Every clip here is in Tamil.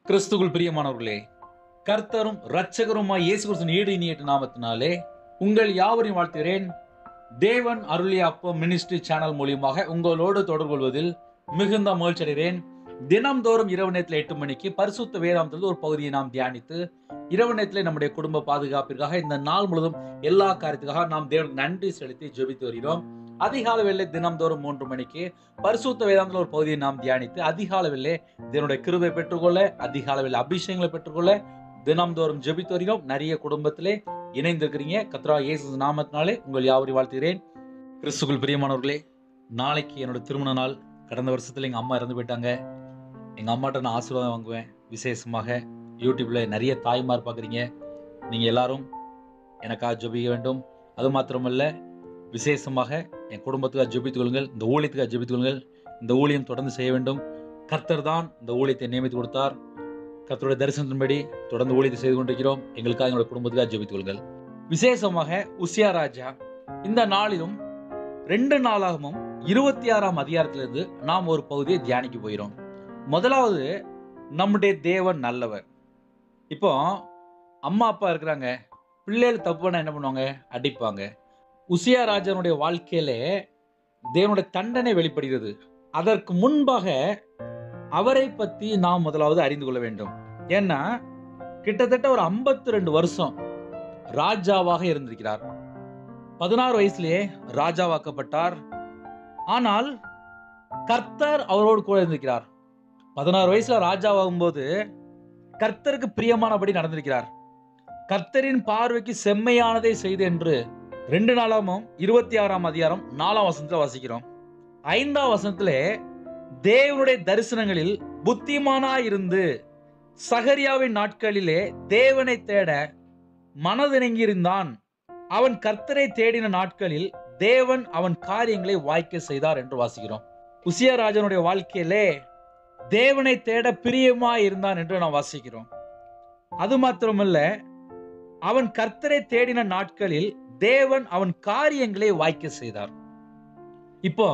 கிறிஸ்துக்குள் பிரியமானவர்களே கர்த்தரும் இரட்சகருமாய் இயேசு கிறிஸ்துவின் ஈடு இனியட்டு நாமத்தினாலே உங்கள் யாவரையும் வாழ்த்துகிறேன் தேவன் அருளிய அப்பம் மினிஸ்ட்ரி சேனல் மூலியமாக உங்களோடு தொடர்பு கொள்வதில் மிகுந்த மகிழ்ச்சி அடைகிறேன் தினம்தோறும் இரவு நேரத்தில் எட்டு மணிக்கு பரிசுத்த வேதாந்தத்தில் ஒரு பகுதியை நாம் தியானித்து இரவு நேரத்தில் நம்முடைய குடும்ப பாதுகாப்பிற்காக இந்த நாள் முழுவதும் எல்லா காரியத்துக்காக நாம் தேவனுக்கு நன்றி செலுத்தி ஜெபித்து வருகிறோம் அதிகால வேலை தினம்தோறும் மூன்று மணிக்கு பரிசுத்த வேதாந்தத்தில் ஒரு பகுதியை நாம் தியானித்து அதிகால வேலை தேவனுடைய கிருபை பெற்றுக்கொள்ள அதிகால வேலை அபிஷேகங்களை பெற்றுக்கொள்ள தினம்தோறும் ஜெபித்து வருகிறோம் நிறைய குடும்பத்திலே இணைந்திருக்கிறீங்க கத்ரா இயேசு நாமத்தினாலே உங்கள் யாவரையும் வாழ்த்துகிறேன் கிறிஸ்துக்குள் பிரியமானவர்களே நாளைக்கு என்னோட திருமண நாள் கடந்த வருஷத்துல எங்க அம்மா இறந்து போயிட்டாங்க எங்க அம்மாட்ட நான் ஆசீர்வாதம் வாங்குவேன் விசேஷமாக யூடியூப்ல நிறைய தாய்மார் பார்க்குறீங்க நீங்க எல்லாரும் எனக்காக ஜெபிக்க வேண்டும் அது மாத்திரமல்ல விசேஷமாக என் குடும்பத்துக்காக ஜெபித்துக் கொள்ளுங்கள் இந்த ஊழியத்துக்காக ஜெபித்துக் கொள்ளுங்கள் இந்த ஊழியம் தொடர்ந்து செய்ய வேண்டும் கர்த்தர் தான் இந்த ஊழியத்தை நியமித்து கொடுத்தார் கர்த்தருடைய தரிசனத்தின்படி தொடர்ந்து ஊழியத்தை செய்து கொண்டிருக்கிறோம் எங்களுக்காக எங்களுடைய குடும்பத்துக்காக ஜெபித்துக் கொள்ளுங்கள் விசேஷமாக உசியா ராஜா இந்த நாளிலும் ரெண்டு நாளாகவும் இருபத்தி ஆறாம் அதிகாரத்திலிருந்து நாம் ஒரு பகுதியை தியானிக்க போகிறோம் முதலாவது நம்முடைய தேவன் நல்லவர் இப்போ அம்மா அப்பா இருக்கிறாங்க பிள்ளைகள் தப்பு பண்ணா என்ன பண்ணுவாங்க அடிப்பாங்க உசியா ராஜனுடைய வாழ்க்கையிலே தேவனுடைய தண்டனை வெளிப்படுகிறது அதற்கு முன்பாக அவரை பத்தி நாம் முதலாவது அறிந்து கொள்ள வேண்டும் ஏன்னா கிட்டத்தட்ட ஒரு 52 ரெண்டு வருஷம் ராஜாவாக இருந்திருக்கிறார் பதினாறு வயசுலயே ராஜாவாக்கப்பட்டார் ஆனால் கர்த்தர் அவரோடு கூட இருந்திருக்கிறார் பதினாறு வயசுல ராஜாவாகும் போது கர்த்தருக்கு பிரியமானபடி நடந்திருக்கிறார் கர்த்தரின் பார்வைக்கு செம்மையானதை செய்து என்று ரெண்டு நாளாமும் இருபத்தி ஆறாம் அதிகாரம் நாலாம் வசனத்துல வாசிக்கிறோம் ஐந்தாம் வசனத்திலே தேவனுடைய தரிசனங்களில் புத்திமானாய் இருந்து சகரியாவின் நாட்களிலே தேவனை தேட மனதிணங்கியிருந்தான் அவன் கர்த்தரை தேடின நாட்களில் தேவன் அவன் காரியங்களை வாய்க்க செய்தார் என்று வாசிக்கிறோம் உசியராஜனுடைய வாழ்க்கையிலே தேவனை தேட பிரியமாய் இருந்தான் என்று நாம் வாசிக்கிறோம் அது மாத்திரமல்ல அவன் கர்த்தரை தேடின நாட்களில் தேவன் அவன் காரியங்களை வாய்க்க செய்தார் இப்போ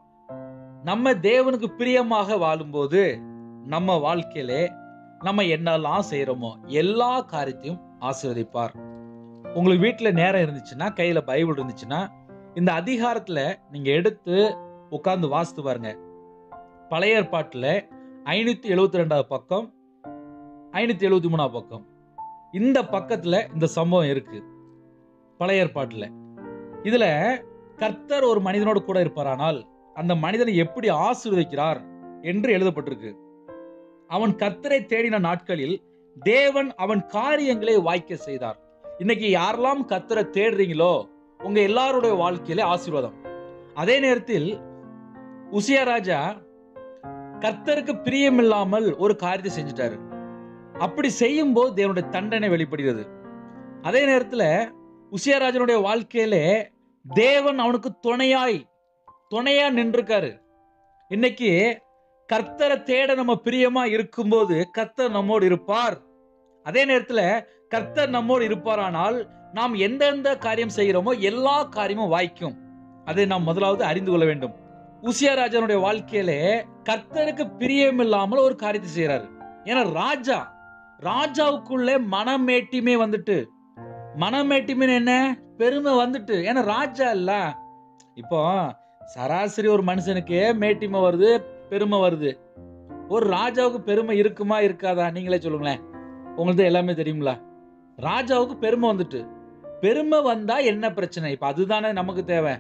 நம்ம தேவனுக்கு பிரியமாக வாழும்போது நம்ம வாழ்க்கையிலே நம்ம என்னெல்லாம் செய்யறோமோ எல்லா காரியத்தையும் ஆசீர்வதிப்பார் உங்களுக்கு வீட்டில் நேரம் இருந்துச்சுன்னா கையில பைபிள் இருந்துச்சுன்னா இந்த அதிகாரத்துல நீங்க எடுத்து உட்கார்ந்து வாசித்து பாருங்க பழைய ஏற்பாட்டுல ஐநூத்தி எழுபத்தி ரெண்டாவது பக்கம் ஐநூத்தி எழுபத்தி மூணாவது பக்கம் இந்த பக்கத்துல இந்த சம்பவம் இருக்கு பழைய ஏற்பாட்டுல இதுல கர்த்தர் ஒரு மனிதனோடு கூட இருப்பாரானால் அந்த மனிதனை எப்படி ஆசீர்வதிக்கிறார் என்று எழுதப்பட்டிருக்கு அவன் கர்த்தரை தேடின நாட்களில் தேவன் அவன் காரியங்களை வாய்க்க செய்தார் இன்னைக்கு யாரெல்லாம் கர்த்தரை தேடுறீங்களோ உங்க எல்லாருடைய வாழ்க்கையில ஆசீர்வாதம் அதே நேரத்தில் உசியா ராஜா கர்த்தருக்கு பிரியமில்லாமல் ஒரு காரியத்தை செஞ்சுட்டாரு அப்படி செய்யும் போது தேவனுடைய தண்டனை வெளிப்படுகிறது அதே நேரத்தில் உசியராஜனுடைய வாழ்க்கையிலே தேவன் அவனுக்கு துணையாய் துணையா நின்றுருக்காரு இன்னைக்கு கர்த்தரை தேட நம்ம பிரியமா இருக்கும்போது கர்த்தர் நம்மோடு இருப்பார் அதே நேரத்தில் கர்த்தர் நம்மோடு இருப்பாரானால் நாம் எந்தெந்த காரியம் செய்கிறோமோ எல்லா காரியமும் வாய்க்கும் அதை நாம் முதலாவது அறிந்து கொள்ள வேண்டும் உசியராஜனுடைய வாழ்க்கையிலே கர்த்தருக்கு பிரியம் இல்லாமல் ஒரு காரியத்தை செய்யறாரு ஏன்னா ராஜா ராஜாவுக்குள்ளே மனமேட்டிமே வந்துட்டு மனமேட்டிமே என்ன பெருமை வந்துட்டு ஏன்னா ராஜா இல்ல இப்போ சராசரி ஒரு மனுஷனுக்கு மேட்டிமை வருது பெருமை வருது ஒரு ராஜாவுக்கு பெருமை இருக்குமா இருக்காதா நீங்களே சொல்லுங்களேன் உங்களுக்கு எல்லாமே தெரியுங்களா ராஜாவுக்கு பெருமை வந்துட்டு பெருமை வந்தா என்ன பிரச்சனை இப்ப அதுதானே நமக்கு தேவை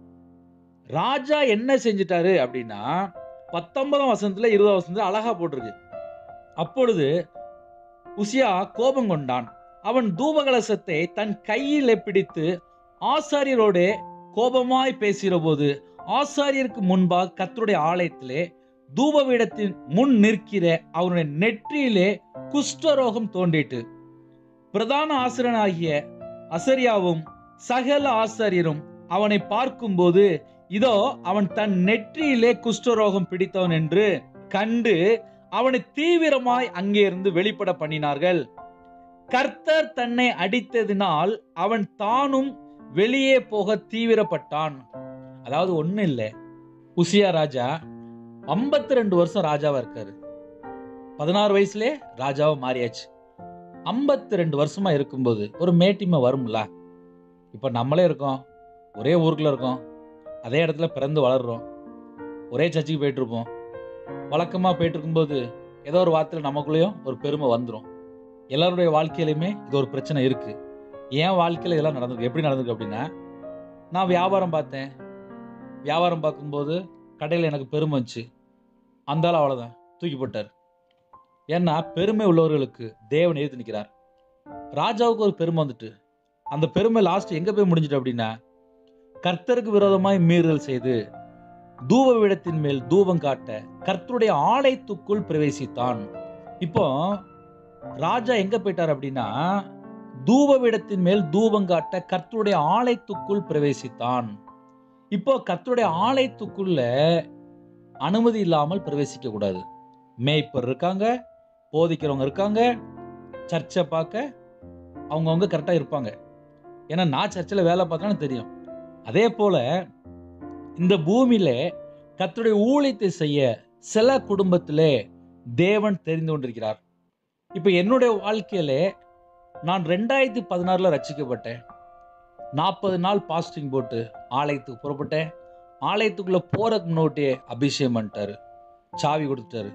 ராஜா என்ன செஞ்சிட்டாரு அப்படின்னா பத்தொன்பதாம் வசனத்துல இருபதாம் வசனத்துல அழகா போட்டிருக்கு அப்பொழுது உசியா கோபம் கொண்டான் அவன் தூபகலசத்தை தன் கையில் பிடித்து ஆசாரியரோடு கோபமாய் பேசுகிற போது ஆசாரியருக்கு முன்பாக கத்தருடைய ஆலயத்திலே தூபபீடத்தின் முன் நிற்கிற அவனுடைய நெற்றியிலே குஷ்டரோகம் தோன்றிட்டு பிரதான ஆசிரியனாகிய அசரியாவும் சகல ஆசாரியரும் அவனை பார்க்கும்போது இதோ அவன் தன் நெற்றியிலே குஷ்டரோகம் பிடித்தவன் என்று கண்டு அவனை தீவிரமாய் அங்கே இருந்து வெளிப்பட பண்ணினார்கள் கர்த்தர் தன்னை அடித்ததினால் அவன் தானும் வெளியே போக தீவிரப்பட்டான் அதாவது ஒண்ணு இல்லை உசியா ராஜா 52 ரெண்டு வருஷம் ராஜாவா இருக்காரு பதினாறு வயசுலே ராஜாவா மாறியாச்சு ஐம்பத்தி ரெண்டு வருஷமா இருக்கும்போது ஒரு மேட்டிமை வரும்ல இப்போ நம்மளே இருக்கோம் ஒரே ஊருக்குள்ள இருக்கோம் அதே இடத்துல பிறந்து வளர்றோம் ஒரே சர்ச்சுக்கு போயிட்டு இருப்போம் வழக்கமாக போயிட்டு இருக்கும்போது ஏதோ ஒரு வார்த்தையில் நமக்குள்ளேயும் ஒரு பெருமை வந்துடும் எல்லாருடைய வாழ்க்கையிலையுமே இது ஒரு பிரச்சனை இருக்கு என் வாழ்க்கையில் இதெல்லாம் நடந்திருக்கு எப்படி நடந்திருக்கு அப்படின்னா நான் வியாபாரம் பார்த்தேன் வியாபாரம் பார்க்கும்போது கடையில் எனக்கு பெருமை வந்துச்சு அந்த ஆள் அவ்வளோதான் தூக்கி போட்டார் ஏன்னா பெருமை உள்ளவர்களுக்கு தேவன் எதிர்த்து நிற்கிறார் ராஜாவுக்கு ஒரு பெருமை வந்துட்டு அந்த பெருமை லாஸ்ட் எங்கே போய் முடிஞ்சிட்டு அப்படின்னா கர்த்தருக்கு விரோதமாய் மீறுதல் செய்து தூப விடத்தின் மேல் தூபம் காட்ட கர்த்தருடைய ஆலயத்துக்குள் பிரவேசித்தான் இப்போ ராஜா எங்க போயிட்டார் அப்படின்னா தூப விடத்தின் மேல் தூபம் காட்ட கர்த்தருடைய ஆலயத்துக்குள் பிரவேசித்தான் இப்போ கர்த்தருடைய ஆலயத்துக்குள்ள அனுமதி இல்லாமல் பிரவேசிக்க கூடாது மேய்ப்பர் இருக்காங்க போதிக்கிறவங்க இருக்காங்க சர்ச்சை பார்க்க அவங்கவுங்க கரெக்டாக இருப்பாங்க ஏன்னா நான் சர்ச்சில் வேலை பார்க்கணும்னு தெரியும் அதே போல இந்த பூமியில கர்த்தருடைய ஊழியத்தை செய்ய சில குடும்பத்திலே தேவன் தெரிந்து கொண்டிருக்கிறார் இப்போ என்னுடைய வாழ்க்கையிலே நான் ரெண்டாயிரத்தி பதினாறுல ரட்சிக்கப்பட்டேன் நாற்பது நாள் பாஸ்டிங் போட்டு ஆலயத்துக்கு புறப்பட்டேன் ஆலயத்துக்குள்ள போறதுக்கு முன்னோட்டியே அபிஷேகம் பண்ணிட்டாரு சாவி கொடுத்துட்டாரு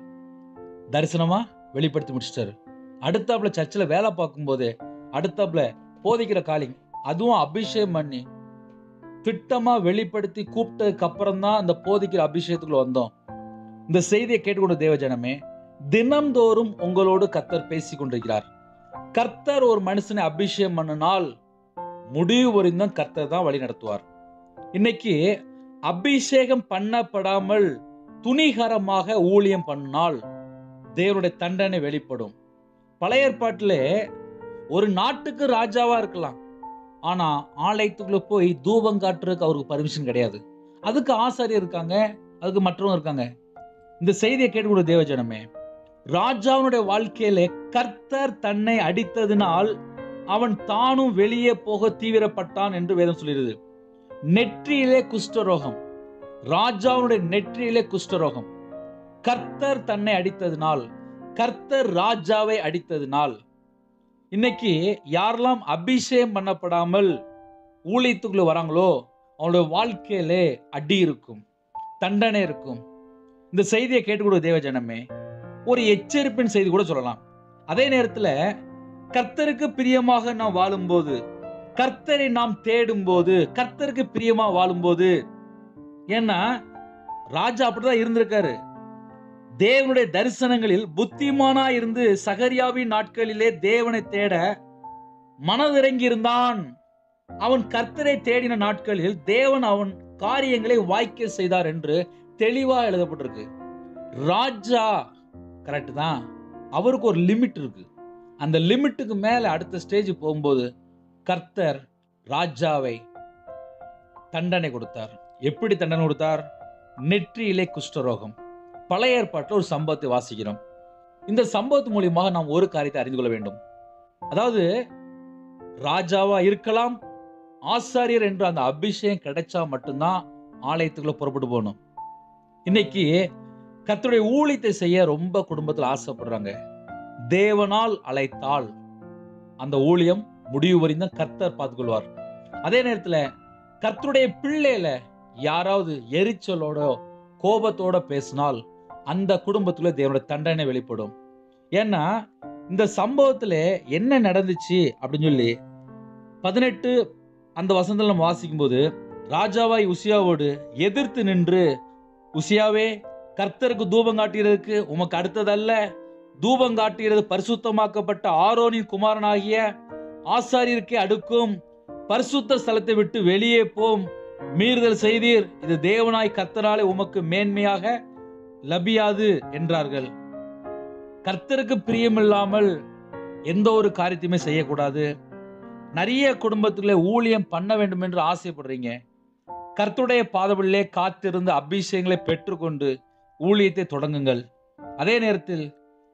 தரிசனமா வெளிப்படுத்தி முடிச்சிட்டாரு அடுத்தாப்புல சர்ச்சில் வேலை பார்க்கும்போது அடுத்தாப்புல போதிக்கிற காலிங் அதுவும் அபிஷேகம் பண்ணி திட்டமா வெளிப்படுத்தி கூப்பிட்டதுக்கு அப்புறம் தான் அந்த போதிக்கிற அபிஷேகத்துக்குள்ள வந்தோம் இந்த செய்தியை கேட்டுக்கொண்ட தேவஜனமே தினம்தோறும் உங்களோடு கர்த்தர் பேசி கொண்டிருக்கிறார் கர்த்தர் ஒரு மனுஷனை அபிஷேகம் பண்ணினால் முடிவு வரைக்கும் கர்த்தர் தான் வழி நடத்துவார் இன்னைக்கு அபிஷேகம் பண்ணப்படாமல் துணிகரமாக ஊழியம் பண்ணால் தேவனுடைய தண்டனை வெளிப்படும் பழைய ஏற்பாட்டிலே ஒரு நாட்டுக்கு ராஜாவா இருக்கலாம் ஆனா ஆலயத்துக்குள்ள போய் தூபம் காட்டுறதுக்கு அவருக்கு பர்மிஷன் கிடையாது அதுக்கு ஆசாரியர் இருக்காங்க அதுக்கு மற்றவங்க இருக்காங்க இந்த செய்தியை கேட்டுக்கூட தேவஜனமே ராஜாவுடைய வாழ்க்கையில கர்த்தர் தன்னை அடித்ததினால் அவன் தானும் வெளியே போக தீவிரப்பட்டான் என்று வேதம் சொல்கிறது நெற்றியிலே குஷ்டரோகம் ராஜாவுடைய நெற்றியிலே குஷ்டரோகம் கர்த்தர் தன்னை அடித்ததினால் கர்த்தர் ராஜாவை அடித்ததினால் இன்னைக்கு யாரெல்லாம் அபிஷேகம் பண்ணப்படாமல் ஊழியத்துக்குள்ள வராங்களோ அவங்களுடைய வாழ்க்கையிலே அடி இருக்கும் தண்டனை இருக்கும் இந்த செய்தியை கேட்டுக்கூட தேவஜனமே ஒரு எச்சரிப்பின் செய்தி கூட சொல்லலாம் அதே நேரத்துல கர்த்தருக்கு பிரியமாக நாம் வாழும்போது கர்த்தரை நாம் தேடும்போது கர்த்தருக்கு பிரியமா வாழும்போது ஏன்னா ராஜா அப்படிதான் இருந்திருக்காரு தேவனுடைய தரிசனங்களில் புத்திமானா இருந்து சகரியாவின் நாட்களிலே தேவனை தேட மனதிறங்கி இருந்தான் அவன் கர்த்தரை தேடின நாட்களில் தேவன் அவன் காரியங்களை வாய்க்க செய்தார் என்று தெளிவா எழுதப்பட்டிருக்கு ராஜா கரெக்ட் தான் அவருக்கு ஒரு லிமிட் இருக்கு அந்த லிமிட்டுக்கு மேல அடுத்த ஸ்டேஜ் போகும்போது கர்த்தர் ராஜாவை தண்டனை கொடுத்தார் எப்படி தண்டனை கொடுத்தார் நெற்றியிலே குஷ்டரோகம் பழைய ஏற்பாட்டில் ஒரு சம்பவத்தை வாசிக்கிறோம் இந்த சம்பவத்து மூலியமாக நாம் ஒரு காரியத்தை அறிந்து கொள்ள வேண்டும் அதாவது ராஜாவா இருக்கலாம் ஆசாரியர் என்ற அந்த அபிஷேகம் கிடைச்சா மட்டும்தான் ஆலயத்துக்குள்ள புறப்பட்டு போகணும் இன்னைக்கு கர்த்தருடைய ஊழியத்தை செய்ய ரொம்ப குடும்பத்தில் ஆசைப்படுறாங்க தேவனால் அழைத்தால் அந்த ஊழியம் முடிவு வரையும் கர்த்தர் பார்த்துக்கொள்வார் அதே நேரத்துல கர்த்தருடைய பிள்ளையில யாராவது எரிச்சலோட கோபத்தோட பேசினால் அந்த குடும்பத்துல தேவனுடைய தண்டனை வெளிப்படும் ஏன்னா இந்த சம்பவத்துல என்ன நடந்துச்சு அப்படின்னு சொல்லி பதினெட்டு அந்த வசனத்தில் நம்ம வாசிக்கும்போது ராஜாவாய் உசியாவோடு எதிர்த்து நின்று உசியாவே கர்த்தருக்கு தூபம் காட்டுகிறதுக்கு உமக்கு அடுத்ததல்ல தூபம் காட்டுகிறது பரிசுத்தமாக்கப்பட்ட ஆரோனின் குமாரனாகிய ஆசாரியருக்கே அடுக்கும் பரிசுத்த ஸ்தலத்தை விட்டு வெளியே போம் மீறுதல் செய்தீர் இது தேவனாய் கர்த்தராலே உமக்கு மேன்மையாக லபியாது என்றார்கள் கர்த்தருக்கு பிரியமில்லாமல் எந்த ஒரு காரியத்தையுமே செய்யக்கூடாது நிறைய குடும்பத்துல ஊழியம் பண்ண வேண்டும் என்று ஆசைப்படுறீங்க கர்த்தருடைய பாதவிலே காத்திருந்து அபிஷேகங்களை பெற்றுக்கொண்டு ஊழியத்தை தொடங்குங்கள் அதே நேரத்தில்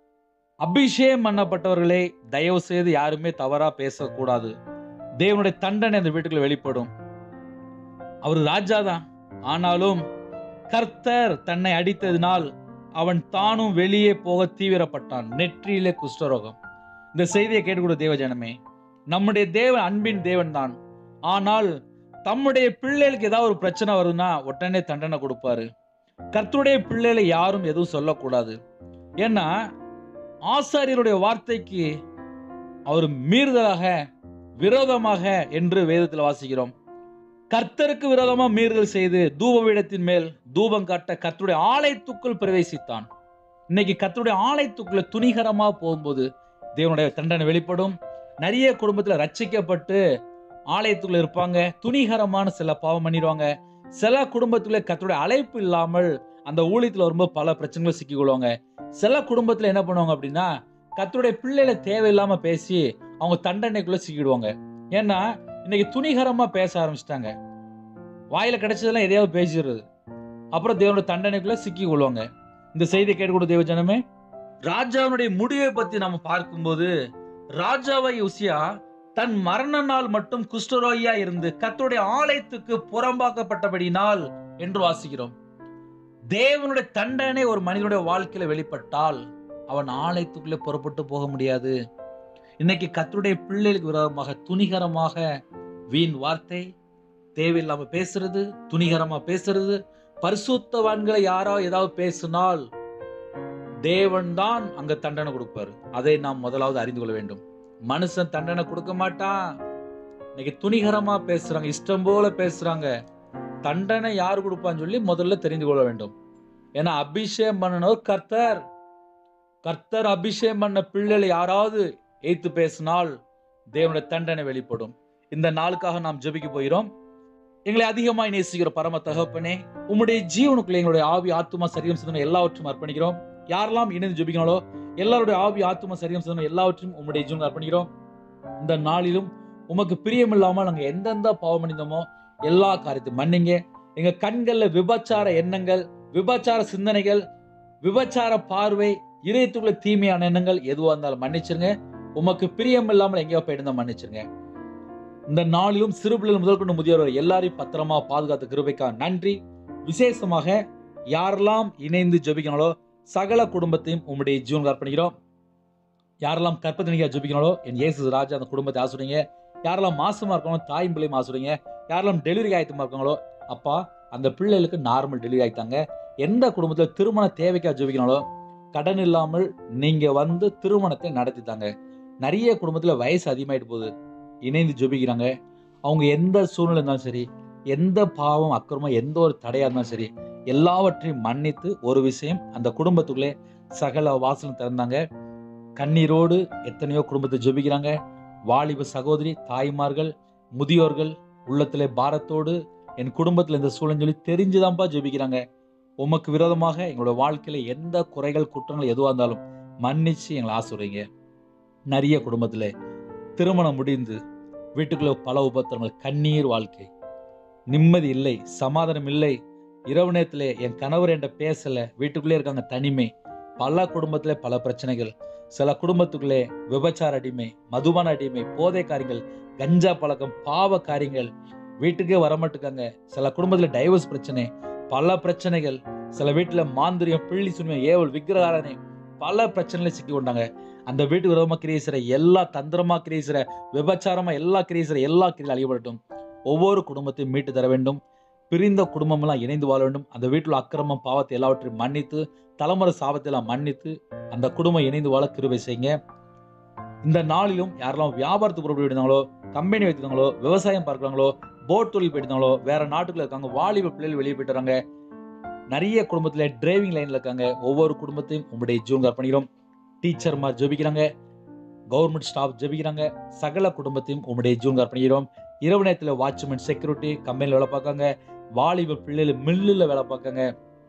அபிஷேகம் பண்ணப்பட்டவர்களை தயவு செய்து யாருமே தவறா பேசக்கூடாது தேவனுடைய தண்டனை அந்த வீட்டுக்குள்ள வெளிப்படும் அவர் ராஜா தான் ஆனாலும் கர்த்தர் தன்னை அடித்ததினால் அவன் தானும் வெளியே போக தீவிரப்பட்டான் நெற்றியிலே குஷ்டரோகம் இந்த செய்தியை கேட்டுக்கொடு தேவ ஜனமே நம்முடைய தேவன் அன்பின் தேவன் தான் ஆனால் தம்முடைய பிள்ளைகளுக்கு ஏதாவது ஒரு பிரச்சனை வருதுன்னா உடனே தண்டனை கொடுப்பாரு கர்த்தருடைய பிள்ளைகளை யாரும் எதுவும் சொல்லக்கூடாது ஏன்னா ஆசாரியருடைய வார்த்தைக்கு அவர் மீறுதலாக விரோதமாக என்று வேதத்தில் வாசிக்கிறோம் கர்த்தருக்கு விரோதமாக மீறுதல் செய்து தூபபீடத்தின் மேல் தூபம் காட்ட கர்த்தருடைய ஆலயத்துக்குள் பிரவேசித்தான் இன்னைக்கு கர்த்தருடைய ஆலயத்துக்குள்ள துணிகரமா போகும்போது தேவனுடைய தண்டனை வெளிப்படும் நிறைய குடும்பத்துல ரட்சிக்கப்பட்டு ஆலயத்துக்குள்ள இருப்பாங்க துணிகரமான சில பாவம் பண்ணிடுவாங்க சில குடும்பத்துல கர்த்தருடைய அழைப்பு இல்லாமல் அந்த ஊழியத்துல வரும்போது பல பிரச்சனைகளை சிக்கிக்கொள்வாங்க சில குடும்பத்துல என்ன பண்ணுவாங்க அப்படின்னா கர்த்தருடைய பிள்ளைகளை தேவையில்லாம பேசி அவங்க தண்டனைக்குள்ள சிக்கிடுவாங்க ஏன்னா இன்னைக்கு துணிகரமா பேச ஆரம்பிச்சிட்டாங்க வாயில கிடைச்சதெல்லாம் எதையாவது பேசிடுறது அப்புறம் தேவனுடைய தண்டனைக்குள்ள சிக்கி கொள்வாங்க இந்த செய்தியை கேட்டுக்கொடு தேவ ஜனமே ராஜாவுடைய முடிவை பத்தி நம்ம பார்க்கும்போது ராஜாவை உசியா தன் மரண நாள் மட்டும் குஷ்டரோகியா இருந்து கர்த்தருடைய ஆலயத்துக்கு புறம்பாக்கப்பட்டபடினால் என்று வாசிக்கிறோம் தேவனுடைய தண்டனை ஒரு மனிதனுடைய வாழ்க்கையில வெளிப்பட்டால் அவன் ஆலயத்துக்குள்ளே புறப்பட்டு போக முடியாது இன்னைக்கு கர்த்தருடைய பிள்ளைகளுக்கு விரோதமாக துணிகரமாக வீண் வார்த்தை தேவையில்லாம பேசுறது துணிகரமா பேசுறது பரிசுத்தவான்களை யாரோ ஏதாவது பேசினால் தேவன் தான் அங்க தண்டனை கொடுப்பாரு அதை நாம் முதலாவது அறிந்து கொள்ள வேண்டும் மனுஷன் தண்டனை கொடுக்க மாட்டான் இன்னைக்கு துணிகரமா பேசுறாங்க இஷ்டம் போல பேசுறாங்க தண்டனை யார் கொடுப்பான்னு சொல்லி முதல்ல தெரிந்து கொள்ள வேண்டும் ஏன்னா அபிஷேகம் பண்ணனவர் கர்த்தர் கர்த்தர் அபிஷேகம் பண்ண பிள்ளைகளை யாராவது ஏத்து பேசினால் தேவனுடைய தண்டனை வெளிப்படும் இந்த நாளுக்காக நாம் ஜெபிக்க போகிறோம் எங்களை அதிகமாய் நேசிக்கிற பரம தகப்பனே உம்முடைய ஜீவனுக்குள்ள எங்களுடைய ஆவி ஆத்துமா சரீரம் சிந்தனை எல்லாவற்றையும் அர்ப்பணிக்கிறோம் யாரெல்லாம் இணைந்து ஜெபிக்கங்களோ எல்லாருடைய ஆவி ஆத்துமா சரீரம் சிந்தனை எல்லாவற்றையும் உம்முடைய ஜீவன் அர்ப்பணிக்கிறோம் இந்த நாளிலும் உமக்கு பிரியமில்லாமல் நாங்கள் எந்தெந்த பாவம் பண்ணியிருந்தோமோ எல்லா காரியத்தையும் மன்னிங்க எங்க கண்கள்ல விபச்சார எண்ணங்கள் விபச்சார சிந்தனைகள் விபச்சார பார்வை இதயத்துக்குள்ள தீமையான எண்ணங்கள் எதுவா இருந்தாலும் மன்னிச்சிருங்க உமக்கு பிரியம் இல்லாமல் எங்கேயோ போயிருந்தா மன்னிச்சிருங்க இந்த நாளிலும் சிறு பிள்ளைகள் முதல் கொண்டு முதியோர் வரை எல்லாரையும் பத்திரமா பாதுகாத்த கிருபைக்கா நன்றி விசேஷமாக யாரெல்லாம் இணைந்து ஜெபிக்கணாலோ சகல குடும்பத்தையும் உம்முடைய ஜீவன் அர்ப்பணிக்கிறோம் யாரெல்லாம் கற்பத்தனிக்கா ஜெபிக்கணாலோ என் இயேசு ராஜா அந்த குடும்பத்தை ஆசுறீங்க யாரெல்லாம் மாசமா இருக்காங்களோ தாயும் பிள்ளையும் ஆசுறீங்க யாரெல்லாம் டெலிவரி ஆயத்தமா இருக்காங்களோ அப்பா அந்த பிள்ளைகளுக்கு நார்மல் டெலிவரி ஆயிட்டாங்க எந்த குடும்பத்துல திருமண தேவைக்கா ஜெபிக்கணாலோ கடன் இல்லாமல் நீங்க வந்து திருமணத்தை நடத்தித்தாங்க நிறைய குடும்பத்துல வயசு அதிகமாயிட்டு போகுது இணைந்து ஜெபிக்கிறாங்க அவங்க எந்த சூழ்நிலை இருந்தாலும் சரி எந்த பாவம் அக்கிரமம் எந்த ஒரு தடையா இருந்தாலும் சரி எல்லாவற்றையும் மன்னித்து ஒரு விஷயம் அந்த குடும்பத்துக்குள்ளே சகல வாசலும் திறந்தாங்க கண்ணீரோடு எத்தனையோ குடும்பத்தை ஜெபிக்கிறாங்க வாலிப சகோதரி தாய்மார்கள் முதியோர்கள் உள்ளத்திலே பாரத்தோடு என் குடும்பத்தில் இந்த சூழல் சொல்லி தெரிஞ்சுதான்ப்பா ஜெபிக்கிறாங்க உமக்கு விரோதமாக எங்களோட வாழ்க்கையில எந்த குறைகள் குற்றங்கள் எதுவாக இருந்தாலும் மன்னிச்சு எங்களை ஆசுறீங்க நிறைய குடும்பத்துல திருமணம் முடிந்து வீட்டுக்குள்ள பல உபத்திரங்கள் கண்ணீர் வாழ்க்கை நிம்மதி இல்லை சமாதானம் இல்லை இரவு நேரத்திலே என் கணவர் என்கிட்ட பேசல வீட்டுக்குள்ளே இருக்காங்க தனிமை பல குடும்பத்துல பல பிரச்சனைகள் சில குடும்பத்துக்குள்ளே விபச்சார அடிமை மதுபான அடிமை போதை காரியங்கள் கஞ்சா பழக்கம் பாவ காரியங்கள் வீட்டுக்கே வரமாட்டுக்காங்க சில குடும்பத்துல டைவர்ஸ் பிரச்சனை பல பிரச்சனைகள் சில வீட்டுல மாந்திரியம் பிள்ளி சுனியம் ஏவல் விக்கிரகாரனை பல பிரச்சனைகளை சிக்கி கொண்டாங்க அந்த வீட்டுக்கு விரோதமா கிரியை செய்ற எல்லா தந்திரமா கிரியை செய்ற விபச்சாரமா எல்லா கிரியை செய்ற எல்லா கிரியும் அழியப்படட்டும் ஒவ்வொரு குடும்பத்தையும் மீட்டு தர வேண்டும் பிரிந்த குடும்பம் எல்லாம் இணைந்து வாழ வேண்டும் அந்த வீட்டில் அக்கிரமம் பாவத்தை எல்லாவற்றையும் மன்னித்து தலைமுறை சாபத்தை எல்லாம் மன்னித்து அந்த குடும்பம் இணைந்து வாழ கிருபை செய்யுங்க இந்த நாளிலும் யாரெல்லாம் வியாபாரத்துக்கு புறப்பட்டு இருந்தாங்களோ கம்பெனி வைத்திருந்தாங்களோ விவசாயம் பார்க்குறாங்களோ போட் தொழில் போயிருந்தாங்களோ வேற நாட்டுக்குள்ள இருக்காங்க வாலிப பிள்ளைகள் வெளியே போயிட்டு வராங்க நிறைய குடும்பத்துல டிரைவிங் லைன்ல இருக்காங்க ஒவ்வொரு குடும்பத்தையும் உங்களுடைய ஜூன் பண்ணிக்கிறோம் டீச்சர் மாதிரி ஜெபிக்கிறாங்க கவர்மெண்ட் ஸ்டாஃப் ஜெபிக்கிறாங்க சகல குடும்பத்தையும் உங்களுடைய ஜூன் பண்ணிக்கிறோம் இரவு நேரத்தில் வாட்ச்மேன் செக்யூரிட்டி கம்பெனியில் வேலை பார்க்காங்க வாலிப பிள்ளைகள் மில்லில் வேலை பார்க்காங்க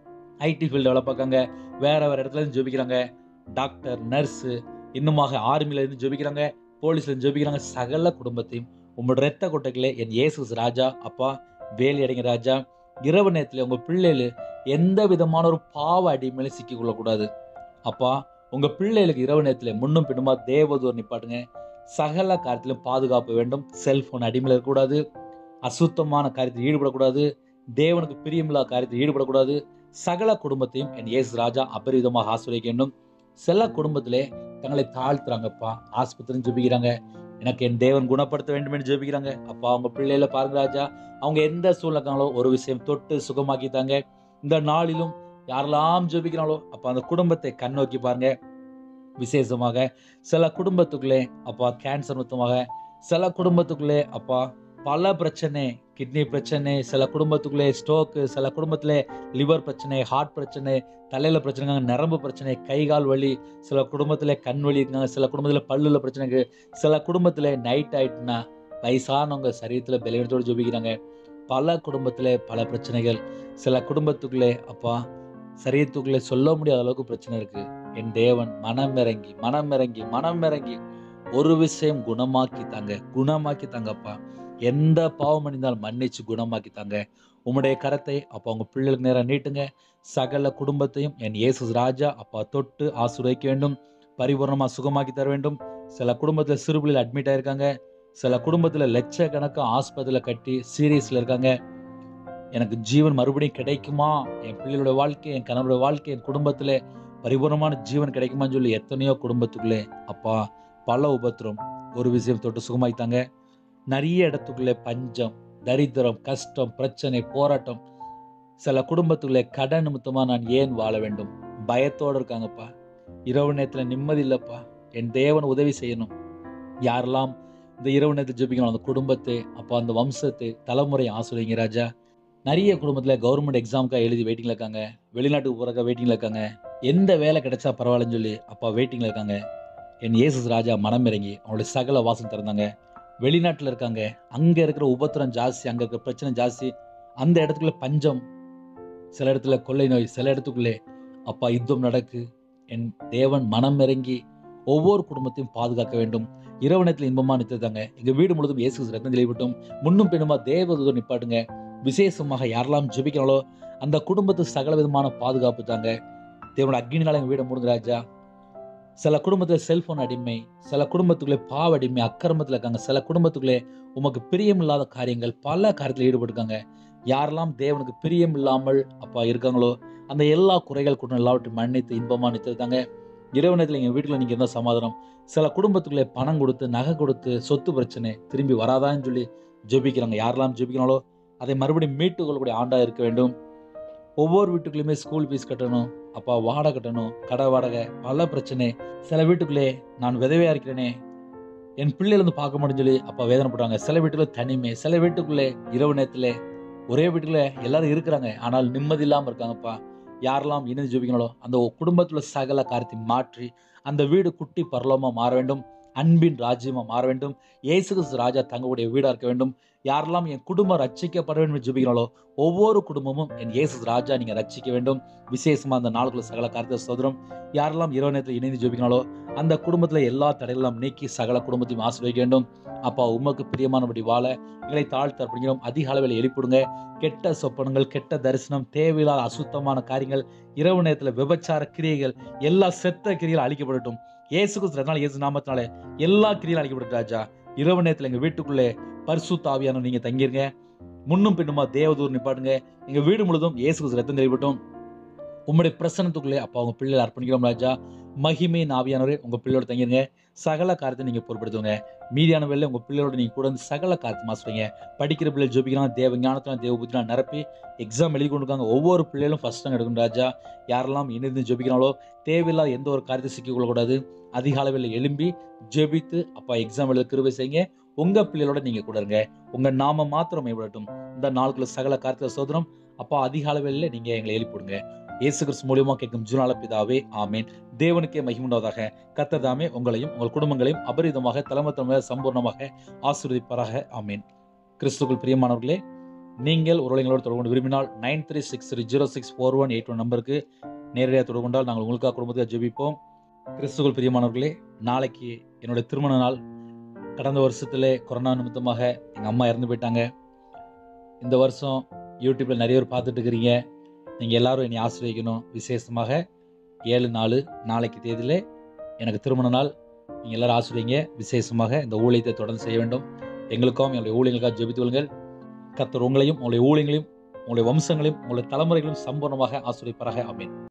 ஐடி ஃபீல்டு வேலை பார்க்காங்க வேற வேற இடத்துல இருந்து ஜெபிக்கிறாங்க டாக்டர் நர்ஸு இன்னுமாக ஆர்மியில இருந்து ஜெபிக்கிறாங்க போலீஸ்ல இருந்து ஜெபிக்கிறாங்க சகல குடும்பத்தையும் உங்களோட ரத்த கொட்டைகளே என் இயேசு ராஜா அப்பா வேலி அடைங்க ராஜா இரவு நேரத்தில் உங்க பிள்ளைகள் எந்த விதமான ஒரு பாவ அடிமையில சிக்கிக் கொள்ளக்கூடாது அப்பா உங்க பிள்ளைகளுக்கு இரவு நேரத்தில் முன்னும் பின்னுமா தேவதூர் நிப்பாட்டுங்க சகல காரியத்திலும் பாதுகாப்பு வேண்டும் செல்போன் அடிமையில் இருக்கக்கூடாது அசுத்தமான காரியத்தில் ஈடுபடக்கூடாது தேவனுக்கு பிரியமில்லாத காரியத்தில் ஈடுபடக்கூடாது சகல குடும்பத்தையும் என் இயேசு ராஜா அபரிதமாக ஆசிரியக்க வேண்டும் சில குடும்பத்திலே தங்களை தாழ்த்துறாங்கப்பா ஆஸ்பத்திரி ஜெபிக்கிறாங்க எனக்கு என் தேவன் குணப்படுத்த வேண்டும் என்று ஜெபிக்கிறாங்க அப்பா அவங்க பிள்ளையில பாருங்க ராஜா அவங்க எந்த சூழ்நிலைக்காங்களோ ஒரு விஷயம் தொட்டு சுகமாக்கித்தாங்க இந்த நாளிலும் யாரெல்லாம் ஜெபிக்கிறாங்களோ அப்ப அந்த குடும்பத்தை கண்ணோக்கி பாருங்க விசேஷமாக சில குடும்பத்துக்குள்ளே அப்பா கேன்சர் மொத்தமாக சில குடும்பத்துக்குள்ளே அப்பா பல பிரச்சனை கிட்னி பிரச்சனை சில குடும்பத்துக்குள்ளே ஸ்ட்ரோக்கு சில குடும்பத்துல லிவர் பிரச்சனை ஹார்ட் பிரச்சனை தலையில பிரச்சனை நரம்பு பிரச்சனை கை கால் வலி சில குடும்பத்துல கண் வலி இருக்காங்க சில குடும்பத்துல பல்லுல பிரச்சனை இருக்கு சில குடும்பத்துல நைட் ஆயிட்டுனா வயசானவங்க சரீரத்துல பலவீனத்தோடு ஜெபிக்கிறாங்க பல குடும்பத்துல பல பிரச்சனைகள் சில குடும்பத்துக்குள்ளே அப்பா சரீரத்துக்குள்ளே சொல்ல முடியாத அளவுக்கு பிரச்சனை இருக்கு என் தேவன் மனம் இறங்கி மனம் இறங்கி மனம் இறங்கி ஒரு விஷயம் குணமாக்கி தாங்க குணமாக்கி தாங்கப்பா எந்த பாவம் அணிந்தாலும் மன்னிச்சு குணமாக்கி தாங்க உம்முடைய கரத்தை அப்பா உங்க பிள்ளைகளுக்கு நேரம் நீட்டுங்க சகல குடும்பத்தையும் என் இயேசு ராஜா அப்பா தொட்டு ஆசீர்வதிக்க வேண்டும் பரிபூர்ணமா சுகமாக்கி தர வேண்டும் சில குடும்பத்தில் சிறுபிள்ளைகள் அட்மிட் ஆயிருக்காங்க சில குடும்பத்தில் லட்சக்கணக்காக ஆஸ்பத்திரியில் கட்டி சீரியஸில் இருக்காங்க எனக்கு ஜீவன் மறுபடியும் கிடைக்குமா என் பிள்ளையோட வாழ்க்கை என் கணவரோட வாழ்க்கை என் குடும்பத்தில் பரிபூர்ணமான ஜீவன் கிடைக்குமான்னு சொல்லி எத்தனையோ குடும்பத்துக்குள்ளே அப்பா பல உபத்திரம் ஒரு விஷயம் தொட்டு சுகமாயித்தாங்க நிறைய இடத்துக்குள்ளே பஞ்சம் தரித்திரம் கஷ்டம் பிரச்சனை போராட்டம் சில குடும்பத்துக்குள்ளே கடன் நிமித்தமா நான் ஏன் வாழ வேண்டும் பயத்தோடு இருக்காங்கப்பா இரவு நேரத்தில் நிம்மதி இல்லைப்பா என் தேவன் உதவி செய்யணும் யாரெல்லாம் இந்த இரவு நேரத்தில் ஜெபிக்கணும் அந்த குடும்பத்தை அப்போ அந்த வம்சத்தை தலைமுறை ஆசிரியங்க ராஜா நிறைய குடும்பத்தில் கவர்மெண்ட் எக்ஸாமுக்காக எழுதி வெயிட்டிங்கில் இருக்காங்க வெளிநாட்டுக்கு போகிறக்கா வெயிட்டிங்கில் இருக்காங்க எந்த வேலை கிடைச்சா பரவாயில்லன்னு சொல்லி அப்பா வெயிட்டிங்கில் இருக்காங்க என் இயேசு ராஜா மனம் இறங்கி அவங்களுடைய சகல வாசம் திறந்தாங்க வெளிநாட்டில் இருக்காங்க அங்கே இருக்கிற உபத்திரம் ஜாஸ்தி அங்கே இருக்கிற பிரச்சனை ஜாஸ்தி அந்த இடத்துக்குள்ள பஞ்சம் சில இடத்துல கொள்ளை நோய் சில இடத்துக்குள்ளே அப்பா யுத்தம் நடக்கு என் தேவன் மனம் இறங்கி ஒவ்வொரு குடும்பத்தையும் பாதுகாக்க வேண்டும் இரவு நேரத்தில் இன்பமா நிறுத்தாங்க எங்க வீடு முழுதும் இயேசு ரத்தம் தெளிவிட்டும் முன்னும் பின்னுமா தேவதூதர் நிப்பாட்டுங்க விசேஷமாக யாரெல்லாம் ஜெபிக்கிறாங்களோ அந்த குடும்பத்துக்கு சகல விதமான பாதுகாப்பு தாங்க தேவனோட அக்னினால எங்க வீடு மூடுங்க ராஜா சில குடும்பத்தில் செல்போன் அடிமை சில குடும்பத்துக்குள்ளே பாவ அடிமை அக்கிரமத்தில் இருக்காங்க சில குடும்பத்துக்குள்ளே உமக்கு பிரியம் இல்லாத காரியங்கள் பல காரியத்தில் ஈடுபட்டிருக்காங்க யாரெல்லாம் தேவனுக்கு பிரியம் இல்லாமல் அப்பா இருக்காங்களோ அந்த எல்லா குறைகள் குற்றம் எல்லாவற்றையும் மன்னித்து இன்பமா நிறுத்தாங்க இரவு நேரத்தில் எங்கள் வீட்டில் நீங்கள் இருந்தால் சமாதானம் சில குடும்பத்துக்குள்ளே பணம் கொடுத்து நகை கொடுத்து சொத்து பிரச்சனை திரும்பி வராதான்னு சொல்லி ஜெபிக்கிறாங்க யாரெல்லாம் ஜெபிக்கிறாங்களோ அதை மறுபடியும் மீட்டு கொள்ளக்கூடிய ஆண்டா இருக்க வேண்டும் ஒவ்வொரு வீட்டுக்குள்ளேயுமே ஸ்கூல் ஃபீஸ் கட்டணும் அப்பா வாடகை கட்டணும் கடை வாடகை பல பிரச்சனை சில வீட்டுக்குள்ளே நான் விதவையா இருக்கிறேனே என் பிள்ளைகள் வந்து பார்க்க முடியும் சொல்லி அப்பா வேதனைப்படுறாங்க சில வீட்டுக்குள்ள தனிமை சில வீட்டுக்குள்ளே இரவு நேரத்தில் ஒரே வீட்டுக்குள்ள எல்லாரும் இருக்கிறாங்க ஆனால் நிம்மதி இல்லாமல் இருக்காங்கப்பா யாரெல்லாம் இணைந்து ஜெபிக்கணும் அந்த குடும்பத்துல சகல காரியத்தை மாற்றி அந்த வீடு குட்டி பரலோமா மாற வேண்டும் அன்பின் ராஜ்யமா மாற வேண்டும் இயேசு கிறிஸ்து ராஜா தங்களுடைய வீடா இருக்க வேண்டும் யாரெல்லாம் என் குடும்பம் ரட்சிக்கப்பட வேண்டும் என்று ஜெபிக்கிறாங்களோ ஒவ்வொரு குடும்பமும் என் இயேசு ராஜா நீங்க ரட்சிக்க வேண்டும் விசேஷமா அந்த நாளுக்குள்ள சகல காரியத்தை சோதரம் யாரெல்லாம் இரவு நேரத்தில் இணைந்து ஜெபிக்கிறாங்களோ அந்த குடும்பத்துல எல்லா தடைகளும் நீக்கி சகல குடும்பத்தையும் ஆசீர்வதிக்க வேண்டும் அப்பா உமக்கு பிரியமானபடி வாழ எங்களை தாழ்த்த அப்படிங்கிறோம் அதிக அளவில் எழுப்பிடுங்க கெட்ட சொப்பனங்கள் கெட்ட தரிசனம் தேவையில்லாத அசுத்தமான காரியங்கள் இரவு நேரத்தில் விபச்சார கிரியைகள் எல்லா செத்த கிரியைகள் அழிக்கப்படட்டும் இயேசு கிறிஸ்துனால இயேசு நாமத்தினால எல்லா கிரியையும் அழிக்கப்படட்டும் ராஜா இரவு நேரத்தில் எங்க வீட்டுக்குள்ளே பரிசுத்த ஆவியான நீங்க தங்கிருங்க முன்னும் பின்னுமா தேவதூர் நிப்பாட்டுங்க எங்க வீடு முழுதும் இயேசு கிறிஸ்து ரத்தம் தெளிவட்டும் உம்முடைய பிரசனத்துக்குள்ளே அப்பா உங்க பிள்ளைகளை அர்ப்பணிக்கிறோம் ராஜா மகிமை ஆவியானவரே உங்க பிள்ளையோட தங்கிருங்க சகல காரியத்தை நீங்க பொறுப்படுத்துங்க மீதியான வேலை உங்க பிள்ளையோட நீங்க கூட வந்து சகல காரியத்தை மாசுவீங்க படிக்கிற பிள்ளை ஜோபிக்கலாம் தேவ ஞானத்திலாம் தேவ புத்திலாம் நிரப்பி எக்ஸாம் எழுதி கொண்டு இருக்காங்க ஒவ்வொரு பிள்ளைகளும் ஃபர்ஸ்ட் ரேங்க் எடுக்கணும் ராஜா யாரெல்லாம் இணைந்து ஜெபிக்கிறாங்களோ தேவையில்லாத எந்த ஒரு காரியத்தை சிக்கிக் கொள்ளக்கூடாது அதிக அளவில் எழும்பி ஜெபித்து அப்பா எக்ஸாம் எழுத கிருபை செய்யுங்க உங்க பிள்ளைகளோட நீங்க கூட இருங்க உங்க நாம மாத்திரம் மேம்படட்டும் இந்த நாளுக்குள்ள சகல காரியத்தை சோதனம் அப்பா அதிக அளவில் நீங்க எங்களை எழுப்பிடுங்க இயேசு கிறிஸ்து மூலியமா கேட்கும் ஜுனால பிதாவே ஆமேன் தேவனுக்கே மகிமுண்டாவதாக கத்ததாமே உங்களையும் உங்கள் குடும்பங்களையும் அபரிதமாக தலைமை தலைமையாக சம்பூர்ணமாக ஆசீர்வதிப்பாராக ஆமேன் கிறிஸ்துக்குள் பிரியமானவர்களே நீங்கள் ஒருவங்களோடு தொடர்பு கொண்டு விரும்பினால் nine three six three zero six four one eight one நம்பருக்கு நேரடியாக தொடர்பு கொண்டால் நாங்கள் உங்களுக்காக குடும்பத்தை ஜெபிப்போம் கிறிஸ்துக்குள் பிரியமானவர்களே நாளைக்கு என்னுடைய திருமண நாள் கடந்த வருஷத்துல கொரோனா நிமித்தமாக எங்கள் அம்மா இறந்து போயிட்டாங்க இந்த வருஷம் யூடியூப்பில் நிறைய பேர் பார்த்துட்டு இருக்கிறீங்க நீங்கள் எல்லாரும் என்னை ஆசிரியக்கணும் விசேஷமாக ஏழு நாலு நாளைக்கு தேதியில் எனக்கு திருமண நாள் நீங்கள் எல்லாரும் ஆசிரியங்க விசேஷமாக இந்த ஊழியத்தை தொடர்ந்து செய்ய வேண்டும் எங்களுக்கும் எங்களுடைய ஊழியங்களுக்காக ஜெபித்து கொள்ளுங்கள் கர்த்தர் உங்களையும் உங்களுடைய ஊழியங்களையும் உங்களுடைய வம்சங்களையும் உங்களுடைய தலைமுறைகளையும் சம்பூர்ணமாக ஆசிரியப்பாராக ஆமென்